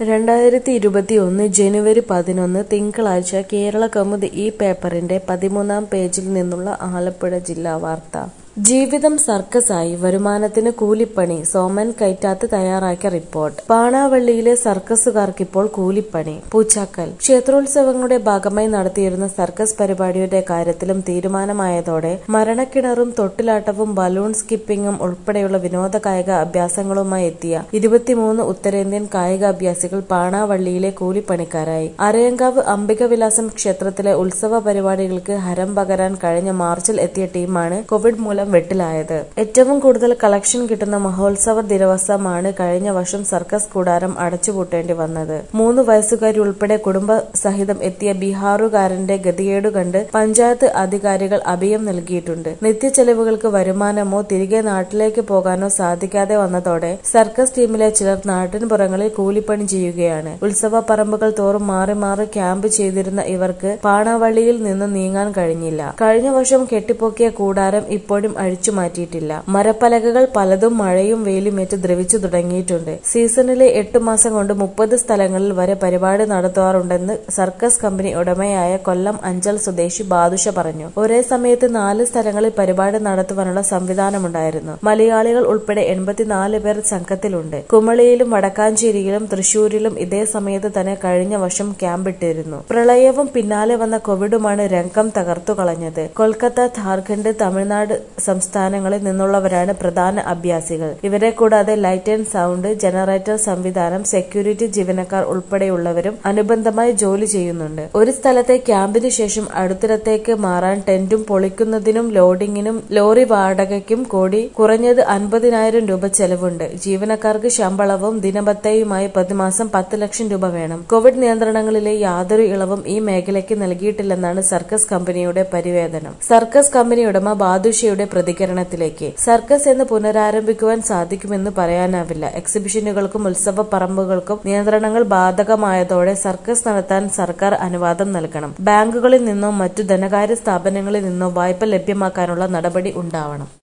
രണ്ടായിരത്തി ഇരുപത്തിയൊന്ന് ജനുവരി പതിനൊന്ന് തിങ്കളാഴ്ച കേരളകൗമുദി ഈ പേപ്പറിന്റെ പതിമൂന്നാം പേജിൽ നിന്നുള്ള ആലപ്പുഴ ജില്ലാ വാർത്ത ജീവിതം സർക്കസായി വരുമാനത്തിന് കൂലിപ്പണി സോമൻ കൈറ്റാത്ത് തയ്യാറാക്കിയ റിപ്പോർട്ട് പാണാവള്ളിയിലെ സർക്കസുകാർക്കിപ്പോൾ കൂലിപ്പണി പൂച്ചാക്കൽ ക്ഷേത്രോത്സവങ്ങളുടെ ഭാഗമായി നടത്തിയിരുന്ന സർക്കസ് പരിപാടിയുടെ കാര്യത്തിലും തീരുമാനമായതോടെ മരണക്കിണറും തൊട്ടിലാട്ടവും ബലൂൺ സ്കിപ്പിംഗും ഉൾപ്പെടെയുള്ള വിനോദ കായിക അഭ്യാസങ്ങളുമായി എത്തിയ ഇരുപത്തിമൂന്ന് ഉത്തരേന്ത്യൻ കായികാഭ്യാസികൾ പാണാവള്ളിയിലെ കൂലിപ്പണിക്കാരായി അരയങ്കാവ് അംബികവിലാസം ക്ഷേത്രത്തിലെ ഉത്സവ പരിപാടികൾക്ക് ഹരം പകരാൻ കഴിഞ്ഞ മാർച്ചിൽ എത്തിയ ടീമാണ് കോവിഡ് മൂലം വെട്ടിലായത് ഏറ്റവും കൂടുതൽ കളക്ഷൻ കിട്ടുന്ന മഹോത്സവ ദിവസമാണ് കഴിഞ്ഞ വർഷം സർക്കസ് കൂടാരം അടച്ചുപൂട്ടേണ്ടി വന്നത് മൂന്ന് വയസ്സുകാരി ഉൾപ്പെടെ കുടുംബ സഹിതം എത്തിയ ബീഹാറുകാരന്റെ ഗതികേടു കണ്ട് പഞ്ചായത്ത് അധികാരികൾ അഭയം നൽകിയിട്ടുണ്ട് നിത്യച്ചെലവുകൾക്ക് വരുമാനമോ തിരികെ നാട്ടിലേക്ക് പോകാനോ സാധിക്കാതെ വന്നതോടെ സർക്കസ് ടീമിലെ ചിലർ നാട്ടിൻപുറങ്ങളിൽ കൂലിപ്പണി ചെയ്യുകയാണ് ഉത്സവ പറമ്പുകൾ തോറും മാറി മാറി ക്യാമ്പ് ചെയ്തിരുന്ന ഇവർക്ക് പാണാവള്ളിയിൽ നിന്ന് നീങ്ങാൻ കഴിഞ്ഞില്ല കഴിഞ്ഞ വർഷം കെട്ടിപ്പൊക്കിയ കൂടാരം ഇപ്പോഴും അഴിച്ചു മാറ്റിയിട്ടില്ല മരപ്പലകകൾ പലതും മഴയും വെയിലുമേറ്റ് ദ്രവിച്ചു തുടങ്ങിയിട്ടുണ്ട് സീസണിലെ എട്ട് മാസം കൊണ്ട് മുപ്പത് സ്ഥലങ്ങളിൽ വരെ പരിപാടി നടത്താറുണ്ടെന്ന് സർക്കസ് കമ്പനി ഉടമയായ കൊല്ലം അഞ്ചൽ സ്വദേശി ബാദുഷ പറഞ്ഞു ഒരേ സമയത്ത് നാല് സ്ഥലങ്ങളിൽ പരിപാടി നടത്തുവാനുള്ള സംവിധാനമുണ്ടായിരുന്നു മലയാളികൾ ഉൾപ്പെടെ എൺപത്തിനാല് പേർ സംഘത്തിലുണ്ട് കുമളിയിലും വടക്കാഞ്ചേരിയിലും തൃശൂരിലും ഇതേ സമയത്ത് തന്നെ കഴിഞ്ഞ വർഷം ക്യാമ്പിട്ടിരുന്നു പ്രളയവും പിന്നാലെ വന്ന കോവിഡുമാണ് രംഗം തകർത്തു കളഞ്ഞത് കൊൽക്കത്ത ഝാർഖണ്ഡ് തമിഴ്നാട് സംസ്ഥാനങ്ങളിൽ നിന്നുള്ളവരാണ് പ്രധാന അഭ്യാസികൾ ഇവരെ കൂടാതെ ലൈറ്റ് ആൻഡ് സൗണ്ട് ജനറേറ്റർ സംവിധാനം സെക്യൂരിറ്റി ജീവനക്കാർ ഉൾപ്പെടെയുള്ളവരും അനുബന്ധമായി ജോലി ചെയ്യുന്നുണ്ട് ഒരു സ്ഥലത്തെ ക്യാമ്പിനു ശേഷം അടുത്തിടത്തേക്ക് മാറാൻ ടെന്റും പൊളിക്കുന്നതിനും ലോഡിങ്ങിനും ലോറി വാടകയ്ക്കും കൂടി കുറഞ്ഞത് അൻപതിനായിരം രൂപ ചെലവുണ്ട് ജീവനക്കാർക്ക് ശമ്പളവും ദിനബത്തയുമായി പ്രതിമാസം പത്ത് ലക്ഷം രൂപ വേണം കോവിഡ് നിയന്ത്രണങ്ങളിലെ യാതൊരു ഇളവും ഈ മേഖലയ്ക്ക് നൽകിയിട്ടില്ലെന്നാണ് സർക്കസ് കമ്പനിയുടെ പരിവേദനം സർക്കസ് കമ്പനി ഉടമ ബാദുഷയുടെ പ്രതികരണത്തിലേക്ക് സർക്കസ് എന്ന് പുനരാരംഭിക്കുവാൻ സാധിക്കുമെന്ന് പറയാനാവില്ല എക്സിബിഷനുകൾക്കും ഉത്സവ പറമ്പുകൾക്കും നിയന്ത്രണങ്ങൾ ബാധകമായതോടെ സർക്കസ് നടത്താൻ സർക്കാർ അനുവാദം നൽകണം ബാങ്കുകളിൽ നിന്നോ മറ്റു ധനകാര്യ സ്ഥാപനങ്ങളിൽ നിന്നോ വായ്പ ലഭ്യമാക്കാനുള്ള നടപടി ഉണ്ടാവണം